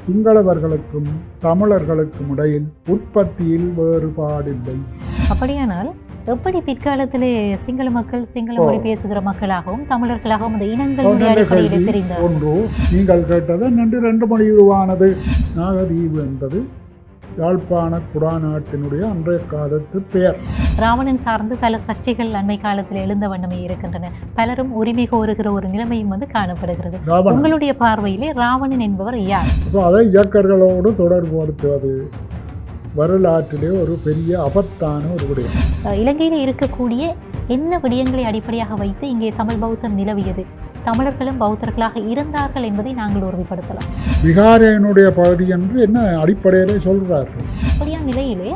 சிங்களவர்களுக்கும் தமிழர்களுக்கும் இடையில் உற்பத்தியில் வேறுபாடில்லை அப்படியானால் எப்படி பிற்காலத்திலே சிங்கள மக்கள் சிங்கள மொழி பேசுகிற மக்களாகவும் தமிழர்களாகவும் அந்த இனங்களுடைய நல்ல அடிப்படையில் கேள்வி. தெரிந்தார் ஒன்று நீங்கள் கேட்டது நன்று ரெண்டு மணி உருவானது நாகதீவு என்பது யாழ்ப்பாண குடாநாட்டினுடைய அன்றைய காலத்து பெயர் ராவணன் சார்ந்து பல சர்ச்சைகள் அண்மை காலத்தில் எழுந்த வண்ணமே இருக்கின்றன பலரும் உரிமை கோருகிற ஒரு நிலைமையும் வந்து காணப்படுகிறது ராவணன் உங்களுடைய பார்வையிலே ராவணன் என்பவர் யார் அப்போ அதை இயக்கர்களோடு தொடர்புபடுத்துவது வரலாற்றிலே ஒரு பெரிய அபத்தான ஒரு விடயம் அஹ் இலங்கையில் இருக்கக்கூடிய என்ன விடயங்களை அடிப்படையாக வைத்து இங்கே தமிழ் பௌத்தம் நிலவியது தமிழர்களும் பௌத்தர்களாக இருந்தார்கள் என்பதை நாங்கள் உறுதிப்படுத்தலாம் விகாரையினுடைய பகுதி என்று என்ன அடிப்படையிலே சொல்கிறார்கள் அப்படியா நிலையிலே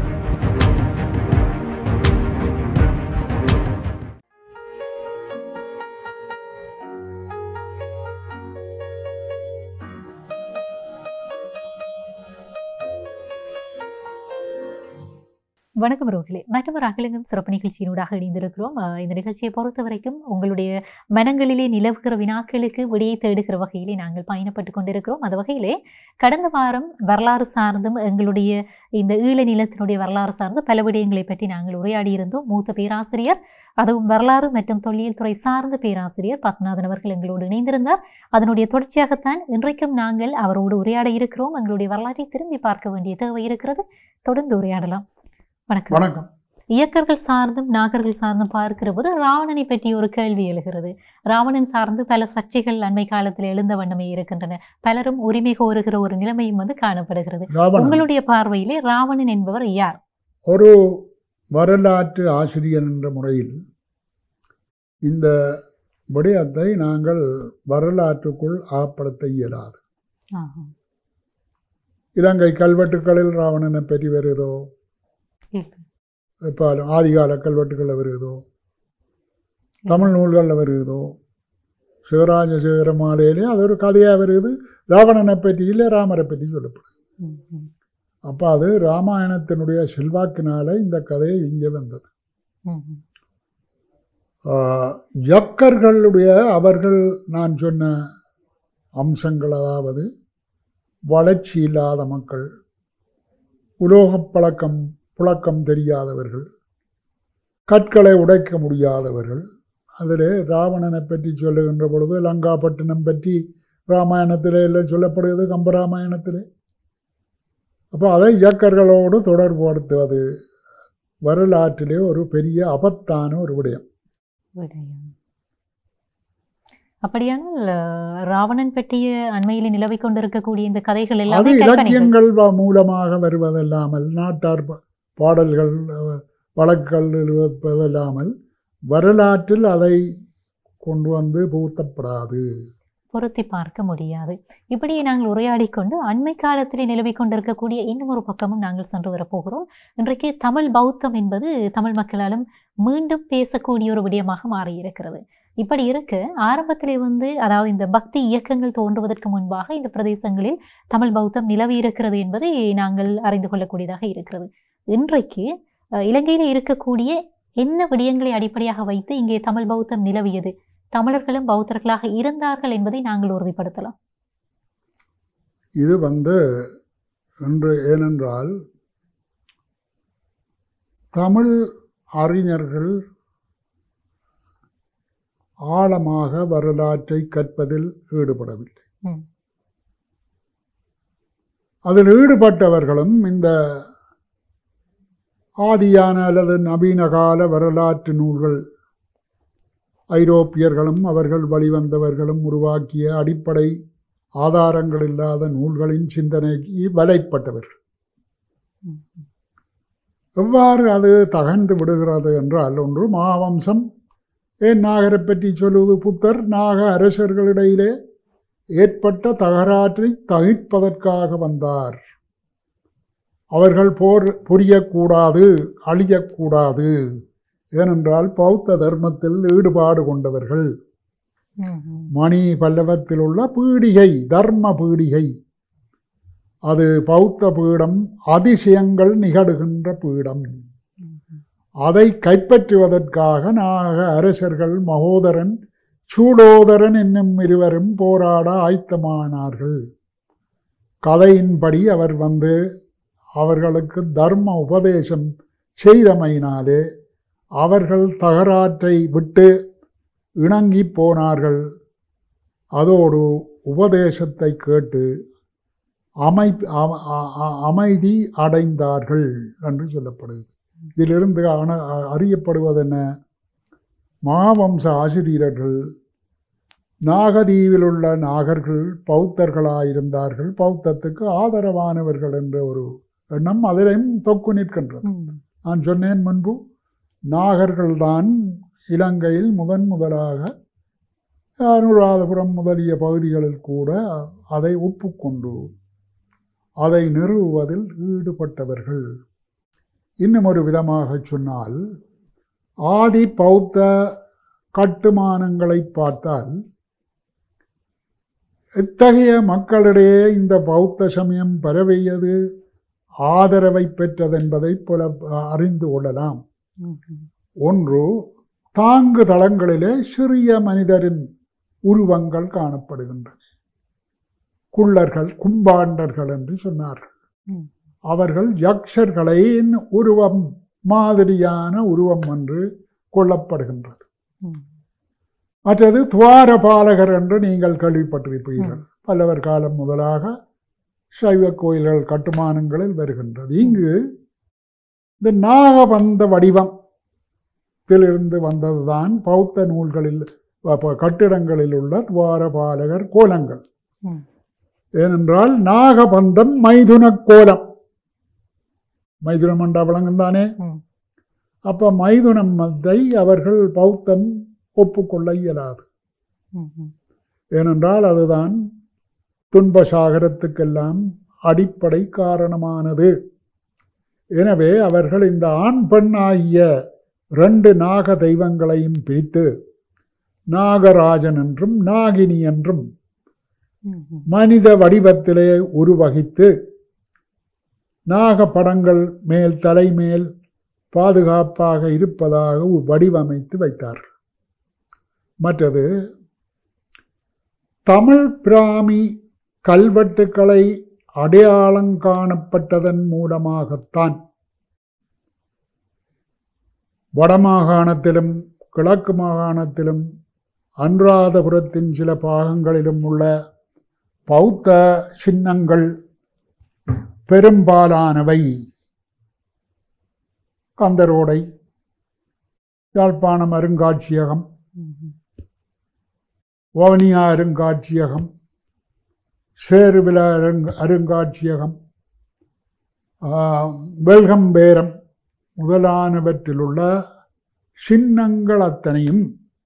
வணக்கம் ரோகிலே மற்றொரு அகிலங்கம் சிறப்பு நிகழ்ச்சியினூடாக இணைந்திருக்கிறோம் அஹ் இந்த நிகழ்ச்சியை பொறுத்த வரைக்கும் உங்களுடைய மனங்களிலே நிலவுகிற வினாக்களுக்கு விடையை தேடுகிற வகையிலே நாங்கள் பயணப்பட்டு கொண்டிருக்கிறோம் அந்த வகையிலே கடந்த வாரம் வரலாறு சார்ந்தும் எங்களுடைய இந்த ஈழ நிலத்தினுடைய வரலாறு சார்ந்த பல விடயங்களை பற்றி நாங்கள் உரையாடி இருந்தோம் மூத்த பேராசிரியர் அதுவும் வரலாறு மற்றும் தொல்லியல் துறை சார்ந்த பேராசிரியர் பத்மநாதன் அவர்கள் எங்களோடு இணைந்திருந்தார் அதனுடைய தொடர்ச்சியாகத்தான் இன்றைக்கும் நாங்கள் அவரோடு உரையாட இருக்கிறோம் எங்களுடைய வரலாற்றை திரும்பி பார்க்க வேண்டிய தேவை இருக்கிறது தொடர்ந்து உரையாடலாம் வணக்கம் வணக்கம் இயக்கர்கள் சார்ந்தும் நாகர்கள் சார்ந்தும் பார்க்கிற போது ராவணனை பற்றி ஒரு கேள்வி எழுகிறது ராவணன் சார்ந்து பல சர்ச்சைகள் அண்மை காலத்தில் எழுந்த வண்ணமே இருக்கின்றன பலரும் உரிமை கோருகிற ஒரு நிலைமையும் வந்து காணப்படுகிறது ராவணன் உங்களுடைய பார்வையிலே ராவணன் என்பவர் யார் ஒரு வரலாற்று ஆசிரியர் என்ற முறையில் இந்த விடயத்தை நாங்கள் வரலாற்றுக்குள் ஆப்படுத்த இயலாது இலங்கை கல்வெட்டுக்களில் ராவணனை பற்றி வருதோ இப்போ ஆதிகால கல்வெட்டுகளில் வருதோ தமிழ் நூல்களில் வருதோ சிவராஜ சேகர மாலையிலே அது ஒரு கதையாக வருது ராவணனை பற்றி இல்லை ராமரை பற்றி சொல்லப்படுது அப்போ அது ராமாயணத்தினுடைய செல்வாக்கினால இந்த கதை இங்கே வந்தது ஆஹ், யக்கர்களுடைய அவர்கள் நான் சொன்ன அம்சங்கள் அதாவது வளர்ச்சி இல்லாத மக்கள் உலோகப் பழக்கம் புழக்கம் தெரியாதவர்கள் கற்களை உடைக்க முடியாதவர்கள் அதில் ராவணனை பற்றி சொல்லுகின்ற பொழுது லங்காப்பட்டினம் பற்றி ராமாயணத்திலே எல்லாம் சொல்லப்படுகிறது கம்பராமாயணத்திலே அப்போ அதை இயக்கர்களோடு தொடர்புபடுத்துவது வரலாற்றிலே ஒரு பெரிய அபத்தான ஒரு விடயம் விடயம் அப்படியானால் அஹ், ராவணன் பற்றிய அண்மையில் நிலவிக் கொண்டிருக்கக்கூடிய இந்த கதைகள் அது எல்லாமே கற்பனைகள் இலக்கியங்கள் வ- மூலமாக வருவதல்லாமல் நாட்டார் ப- பாடல்கள் அஹ், வழக்குகள் எழுவதல்லாமல் வரலாற்றில் அதை கொண்டு வந்து புகுத்தப்படாது பொருத்தி பார்க்க முடியாது இப்படியே நாங்கள் உரையாடிக் கொண்டு அண்மை காலத்திலே நிலவிக் கொண்டிருக்கக்கூடிய இன்னும் ஒரு பக்கமும் நாங்கள் சென்று வரப்போகிறோம் இன்றைக்கு தமிழ் பௌத்தம் என்பது தமிழ் மக்களாலும் மீண்டும் பேசக்கூடிய ஒரு விடயமாக மாறியிருக்கிறது இப்படி இருக்க ஆரம்பத்திலே வந்து அதாவது இந்த பக்தி இயக்கங்கள் தோன்றுவதற்கு முன்பாக இந்த பிரதேசங்களில் தமிழ் பௌத்தம் நிலவி இருக்கிறது என்பதை நாங்கள் அறிந்து கொள்ளக்கூடியதாக இருக்கிறது இன்றைக்கு அஹ், இலங்கையிலே இருக்கக்கூடிய என்ன விடயங்களை அடிப்படையாக வைத்து இங்கே தமிழ் பௌத்தம் நிலவியது தமிழர்களும் பௌத்தர்களாக இருந்தார்கள் என்பதை நாங்கள் உறுதிப்படுத்தலாம் இது வந்து என்று ஏனென்றால் தமிழ் அறிஞர்கள் ஆழமாக வரலாற்றை கற்பதில் ஈடுபடவில்லை ம். அதில் ஈடுபட்டவர்களும் இந்த ஆதியான அல்லது நவீன கால வரலாற்று நூல்கள் ஐரோப்பியர்களும் அவர்கள் வழிவந்தவர்களும் உருவாக்கிய அடிப்படை ஆதாரங்கள் இல்லாத நூல்களின் சிந்தனைக்கு வலைப்பட்டவர்கள் எவ்வாறு அது தகர்ந்து விடுகிறது என்றால் ஒன்று மகாவம்சம் ஏன் நாகரை பற்றி சொல்லுவது புத்தர் நாக அரசர்களிடையிலே ஏற்பட்ட தகராற்றை தவிர்ப்பதற்காக வந்தார் அவர்கள் போர் புரியக்கூடாது அழியக்கூடாது ஏனென்றால் பௌத்த தர்மத்தில் ஈடுபாடு கொண்டவர்கள் மணி பல்லவத்தில் உள்ள பீடிகை தர்ம பீடிகை அது பௌத்த பீடம் அதிசயங்கள் நிகழுகின்ற பீடம் அதை கைப்பற்றுவதற்காக நாக அரசர்கள் மகோதரன் சூடோதரன் என்னும் இருவரும் போராட ஆயத்தமானார்கள் கதையின்படி அவர் வந்து அவர்களுக்கு தர்ம உபதேசம் செய்தமையினாலே அவர்கள் தகராற்றை விட்டு இணங்கி போனார்கள் அதோடு உபதேசத்தை கேட்டு அமை அ- அ- அ- அமைதி அடைந்தார்கள் என்று சொல்லப்படுது இதிலிருந்து அண அறியப்படுவது என்ன மாவம்ச ஆசிரியர்கள் நாகதீவில் உள்ள நாகர்கள் பௌத்தர்களாயிருந்தார்கள் பௌத்தத்துக்கு ஆதரவானவர்கள் என்ற ஒரு எண்ணம் அதிலும் தொக்கு நிற்கின்றது ம். நான் சொன்னேன் முன்பு நாகர்கள்தான் இலங்கையில் முதன் முதலாக அனுராதபுரம் முதலிய பகுதிகளில் கூட அதை ஒப்புக்கொண்டு அதை நிறுவுவதில் ஈடுபட்டவர்கள் இன்னும் ஒரு விதமாக சொன்னால் ஆதி பௌத்த கட்டுமானங்களை பார்த்தால் இத்தகைய மக்களிடையே இந்த பௌத்த சமயம் பரவியது ஆதரவை பெற்றதென்பதை புல அறிந்து கொள்ளலாம் ம். ம். ஒன்று தாங்கு தளங்களிலே சிறிய மனிதரின் உருவங்கள் காணப்படுகின்றன குள்ளர்கள் கும்பாண்டர்கள் என்று சொன்னார்கள் ம். அவர்கள் யக்ஷர்களின் உருவம் மாதிரியான உருவம் என்று கொள்ளப்படுகின்றது ம். மற்றது துவாரபாலகர் என்று நீங்கள் கேள்விப்பட்டிருப்பீர்கள் பல்லவர் காலம் முதலாக சைவ கோயில்கள் கட்டுமானங்களில் வருகின்றது இங்கு இந்த நாகபந்த வடிவத்திலிருந்து வந்ததுதான் பௌத்த நூல்களில் அப்ப கட்டிடங்களில் உள்ள துவாரபாலகர் கோலங்கள் ம். ஏனென்றால் நாகபந்தம் மைதுன கோலம் மைதுனம் என்ற விளங்கும் தானே ம். அப்ப மைதுனத்தை அவர்கள் பௌத்தம் ஒப்புக்கொள்ள இயலாது ம். ம். ஏனென்றால் அதுதான் துன்ப சாகரத்துக்கெல்லாம் அடிப்படை காரணமானது எனவே அவர்கள் இந்த ஆண் பெண் ஆகிய ரெண்டு நாக தெய்வங்களையும் பிரித்து நாகராஜன் என்றும் நாகினி என்றும் ம். ம். மனித வடிவத்திலே உருவகித்து நாக படங்கள் மேல் தலைமேல் பாதுகாப்பாக இருப்பதாக வடிவமைத்து வைத்தார்கள் மற்றது தமிழ் பிராமி கல்வெட்டுக்களை அடையாளம் காணப்பட்டதன் மூலமாகத்தான் வடமாகாணத்திலும் கிழக்கு மாகாணத்திலும் அனுராதபுரத்தின் சில பாகங்களிலும் உள்ள பௌத்த சின்னங்கள் பெரும்பாலானவை கந்தரோடை யாழ்ப்பாணம் அருங்காட்சியகம் ம். ம். வவுனியா அருங்காட்சியகம் சேருவில அருங் அருங்காட்சியகம் ஆ, வெல்கம்பேரம் முதலானவற்றிலுள்ள சின்னங்கள் அத்தனையும்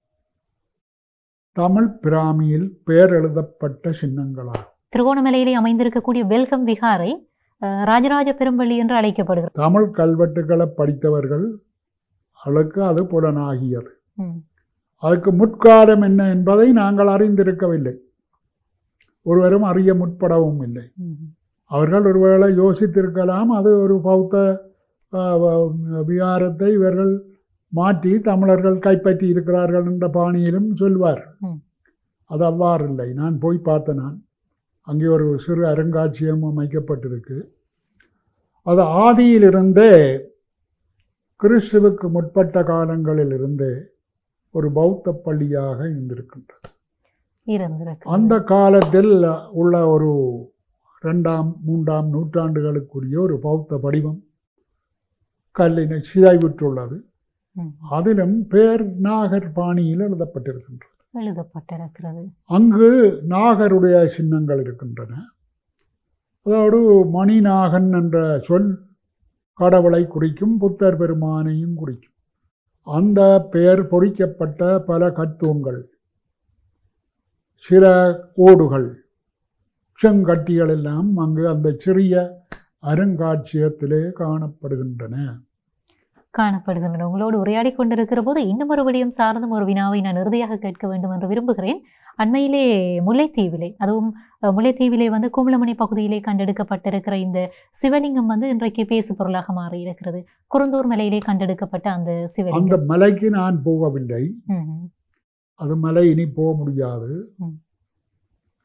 தமிழ் பிராமியில் பெயர் எழுதப்பட்ட சின்னங்களாகும் திருகோணமலையிலே அமைந்திருக்கக்கூடிய வெல்கம் விகாரை அஹ், ராஜராஜ பெரும்பள்ளி என்று அழைக்கப்படுகிறது தமிழ் கல்வெட்டுக்களை படித்தவர்கள் அவளுக்கு அது புலனாகியது ம். அதுக்கு முற்காலம் என்ன என்பதை நாங்கள் அறிந்திருக்கவில்லை ஒருவரும் அறிய முற்படவும் இல்லை ம். அவர்கள் ஒருவேளை யோசித்திருக்கலாம் அது ஒரு பௌத்த ஆ, வ- விகாரத்தை இவர்கள் மாற்றி தமிழர்கள் கைப்பற்றி இருக்கிறார்கள் என்ற பாணியிலும் சொல்வார் ம். அது அவ்வாறு இல்லை நான் போய் பார்த்தேன் நான் அங்கே ஒரு சிறு அருங்காட்சியகம் அமைக்கப்பட்டிருக்கு அது ஆதியிலிருந்தே கிறிஸ்துவுக்கு முற்பட்ட காலங்களிலிருந்தே ஒரு பௌத்த பள்ளியாக இருந்திருக்கின்றது இருந்திருக்கு அந்த காலத்தில் உள்ள ஒரு ரெண்டாம் மூன்றாம் நூற்றாண்டுகளுக்குரிய ஒரு பௌத்த வடிவம் கல்லினை சிதைவுற்றுள்ளது ம். அதிலும் பேர் நாகர் பாணியில் எழுதப்பட்டிருக்கின்றது எழுதப்பட்டிருக்கிறது அங்கு நாகருடைய சின்னங்கள் இருக்கின்றன அதோடு மணிநாகன் என்ற சொல் கடவுளை குறிக்கும் புத்தர் பெருமானையும் குறிக்கும் அந்த பெயர் பொறிக்கப்பட்ட பல கத்தூங்கள் சில ஓடுகள் செங்கட்டிகள் எல்லாம் அங்கு அந்த சிறிய அருங்காட்சியகத்திலே காணப்படுகின்றன காணப்படுகின்றன உங்களோடு உரையாடி கொண்டிருக்கிற போது இன்னும் ஒரு விடயம் சார்ந்தும் ஒரு வினாவை நான் இறுதியாக கேட்க வேண்டும் என்று விரும்புகிறேன் அண்மையிலே முல்லைத்தீவிலே அதுவும் அஹ், முல்லைத்தீவிலே வந்து கும்பலமணி பகுதியிலே கண்டெடுக்கப்பட்டிருக்கிற இந்த சிவலிங்கம் வந்து இன்றைக்கு பேசு பொருளாக மாறி இருக்கிறது குருந்தூர் மலையிலே கண்டெடுக்கப்பட்ட அந்த அந்த சிவலிங்கம் மலைக்கு நான் போகவில்லை ம், ம். அது மலை இனி போக முடியாது ம்.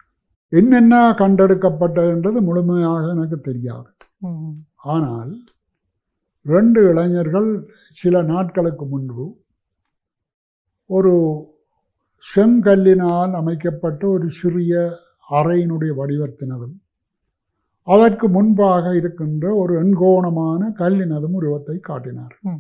என்னென்ன கண்டெடுக்கப்பட்டதுன்றது முழுமையாக எனக்கு தெரியாது ம். ஆனால் ரெண்டு இளைஞர்கள் சில நாட்களுக்கு முன்பு ஒரு செங்கல்லினால் அமைக்கப்பட்ட ஒரு சிறிய அறையினுடைய வடிவத்தினதும் அதற்கு முன்பாக இருக்கின்ற ஒரு எண்கோணமான கல்லினதும் உருவத்தை காட்டினார் ம்.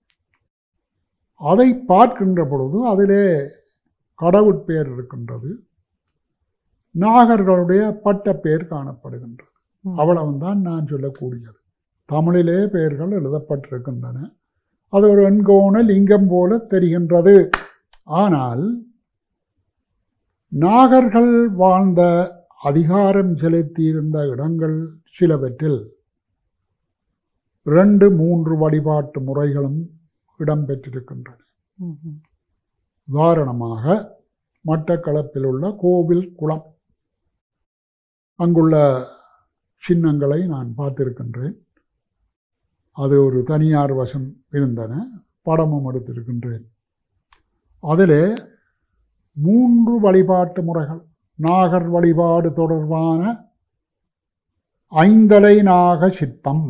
அதை பார்க்கின்ற பொழுது அதிலே கடவுட்பேர் இருக்கின்றது நாகர்களுடைய பட்ட பேர் காணப்படுகின்றது ம். அவ்வளவுதான் நான் சொல்லக்கூடியது தமிழிலே பெயர்கள் எழுதப்பட்டிருக்கின்றன அது ஒரு எண்கோண லிங்கம் போல தெரிகின்றது ஆனால் நாகர்கள் வாழ்ந்த அதிகாரம் செலுத்தியிருந்த இடங்கள் சிலவற்றில் ரெண்டு மூன்று வழிபாட்டு முறைகளும் இடம்பெற்றிருக்கின்றன ம். ம். உதாரணமாக மட்டக்களப்பில் உள்ள கோவில் குளம் அங்குள்ள சின்னங்களை நான் பார்த்திருக்கின்றேன் அது ஒரு தனியார் வசம் இருந்தன படமும் எடுத்திருக்கின்றேன் அதிலே மூன்று வழிபாட்டு முறைகள் நாகர் வழிபாடு தொடர்பான ஐந்தலை நாக சிற்பம்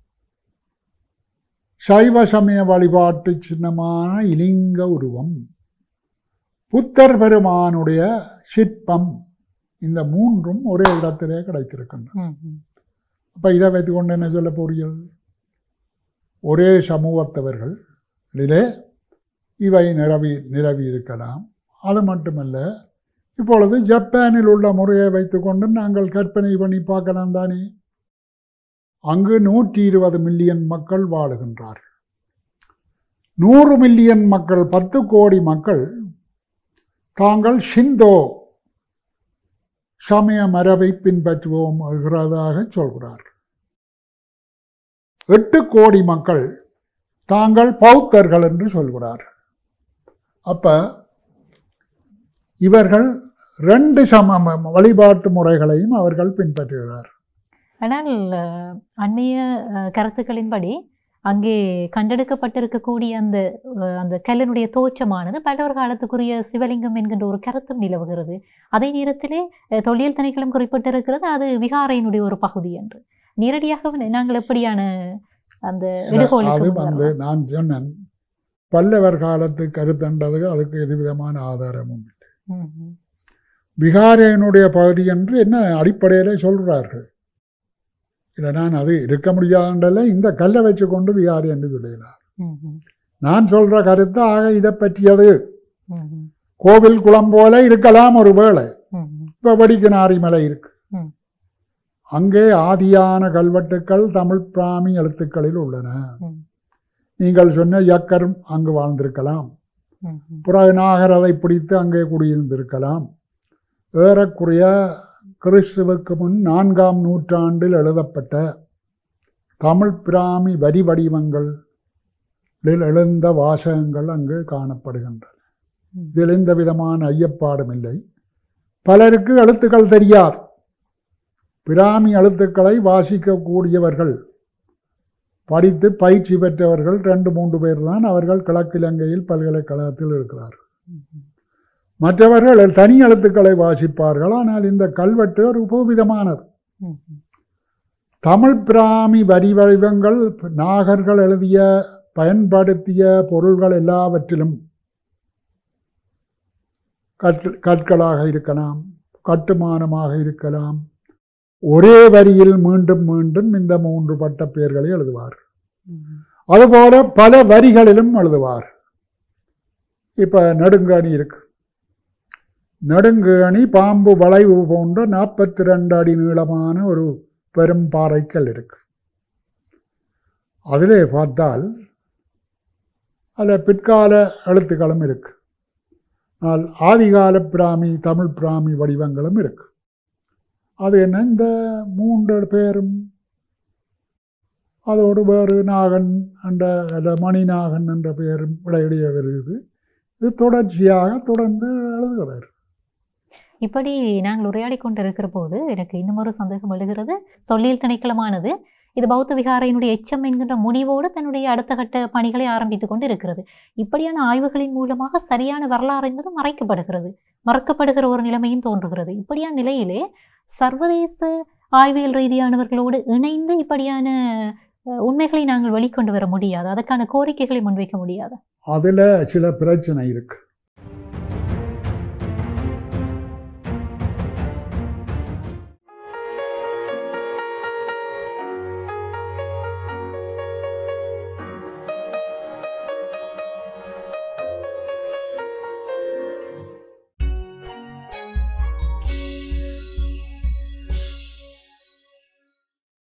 சைவ சமய வழிபாட்டு சின்னமான இலிங்க உருவம் புத்தர் பெருமானுடைய சிற்பம் இந்த மூன்றும் ஒரே இடத்திலே கிடைத்திருக்கின்றன ம். ம். அப்போ இதை வைத்துக்கொண்டு என்ன சொல்ல போறீர்கள் ஒரே சமூகத்தவர்கள் இதிலே இவை நிரவி நிரவி இருக்கலாம் அது மட்டுமல்ல இப்பொழுது ஜப்பானில் உள்ள முறையை வைத்துக்கொண்டு நாங்கள் கற்பனை பண்ணி பார்க்கலாம் தானே அங்கு நூற்றி இருபது மில்லியன் மக்கள் வாழுகின்றார்கள் நூறு மில்லியன் மக்கள் பத்து கோடி மக்கள் தாங்கள் ஷிந்தோ சமய மரபை பின்பற்றுவோம் என்கிறதாக சொல்கிறார் எட்டு கோடி மக்கள் தாங்கள் பௌத்தர்கள் என்று சொல்கிறார் அப்ப இவர்கள் ரெண்டு சம ம- வழிபாட்டு முறைகளையும் அவர்கள் பின்பற்றுகிறார் ஆனால் அஹ், அண்மைய அஹ், கருத்துக்களின்படி அங்கே கண்டெடுக்கப்பட்டிருக்கக்கூடிய அந்த அஹ், அந்த கல்லினுடைய தோற்றமானது பல்லவர் காலத்துக்குரிய சிவலிங்கம் என்கின்ற ஒரு கருத்தும் நிலவுகிறது அதே நேரத்திலே அஹ், தொல்லியல் திணைக்களம் குறிப்பிட்டிருக்கிறது அது விகாரையினுடைய ஒரு பகுதி என்று நேரடியாக நாங்கள் எப்படியான அந்த அது இடுகோலுக்கு வந்து வரலாம்? நான் சொன்னேன் பல்லவர் காலத்து கருத்தண்டது அதுக்கு எதுவிதமான ஆதாரமும் இல்லை ம், ம். விகாரையினுடைய பகுதி என்று என்ன அடிப்படையில் சொல்கிறார்கள் இல்லை நான் அது இருக்க முடியாதுன்றல இந்த கல்லை வச்சு கொண்டு விகாரி என்று சொல்லுகிறார் ம், ம். நான் சொல்ற கருத்து ஆக இதை பற்றியது ம், ம். கோவில் குளம் போல இருக்கலாம் ஒரு வேளை ம், ம். இப்போ வடிக்கினாரி மலை இருக்கு ம். அங்கே ஆதியான கல்வெட்டுக்கள் தமிழ் பிராமி எழுத்துக்களில் உள்ளன ம். நீங்கள் சொன்ன யக்கரும் அங்கு வாழ்ந்திருக்கலாம் ம், ம். புறநாகர் அதை பிடித்து அங்கே குடியிருந்திருக்கலாம் ஏறக்குறைய கிறிஸ்துவுக்கு முன் நான்காம் நூற்றாண்டில் எழுதப்பட்ட தமிழ் பிராமி வரி வடிவங்களில் எழுந்த வாசகங்கள் அங்கு காணப்படுகின்றன ம். இதில் எந்த விதமான ஐயப்பாடும் இல்லை பலருக்கு எழுத்துக்கள் தெரியாது பிராமி எழுத்துக்களை வாசிக்கக்கூடியவர்கள் படித்து பயிற்சி பெற்றவர்கள் ரெண்டு மூன்று பேர் தான் அவர்கள் கிழக்கிலங்கையில் பல்கலைக்கழகத்தில் இருக்கிறார்கள் ம், ம். மற்றவர்கள் தனி எழுத்துக்களை வாசிப்பார்கள் ஆனால் இந்த கல்வெட்டு ஒரு உபவிதமானது ம், ம். தமிழ் பிராமி வரி வடிவங்கள் நாகர்கள் எழுதிய பயன்படுத்திய பொருள்கள் எல்லாவற்றிலும் கற் கற்களாக இருக்கலாம் கட்டுமானமாக இருக்கலாம் ஒரே வரியில் மீண்டும் மீண்டும் இந்த மூன்று பட்ட பெயர்களை எழுதுவார் ம், ம். அதுபோல பல வரிகளிலும் எழுதுவார் இப்போ நெடுங்கணி இருக்கு நெடுங்கணி பாம்பு வளைவு போன்ற நாற்பத்தி ரெண்டு அடி நீளமான ஒரு பெரும் பாறைக்கல் இருக்கு அதிலே பார்த்தால் அதில் பிற்கால எழுத்துக்களும் இருக்கு ஆனால் ஆதிகால பிராமி தமிழ் பிராமி வடிவங்களும் இருக்கு அது என்ன இந்த மூன்று பேரும் அதோடு வேறு நாகன் என்ற அல்ல மணிநாகன் என்ற பெயரும் இடையிடையே வருகிறது இது தொடர்ச்சியாக தொடர்ந்து எழுதுகிறார் இப்படி நாங்கள் உரையாடி கொண்டிருக்கிற போது எனக்கு இன்னும் ஒரு சந்தேகம் எழுகிறது சொல்லியல் திணைக்களமானது இது பௌத்த விகாரையினுடைய எச்சம் என்கின்ற முடிவோடு தன்னுடைய அடுத்த கட்ட பணிகளை ஆரம்பித்துக் கொண்டு இருக்கிறது இப்படியான ஆய்வுகளின் மூலமாக சரியான வரலாறு என்பது மறைக்கப்படுகிறது மறக்கப்படுகிற ஒரு நிலைமையும் தோன்றுகிறது இப்படியான நிலையிலே சர்வதேச ஆய்வியல் ரீதியானவர்களோடு இணைந்து இப்படியான அஹ், உண்மைகளை நாங்கள் வெளிக்கொண்டு வர முடியாது அதற்கான கோரிக்கைகளை முன்வைக்க முடியாது அதில் சில பிரச்சனை இருக்கு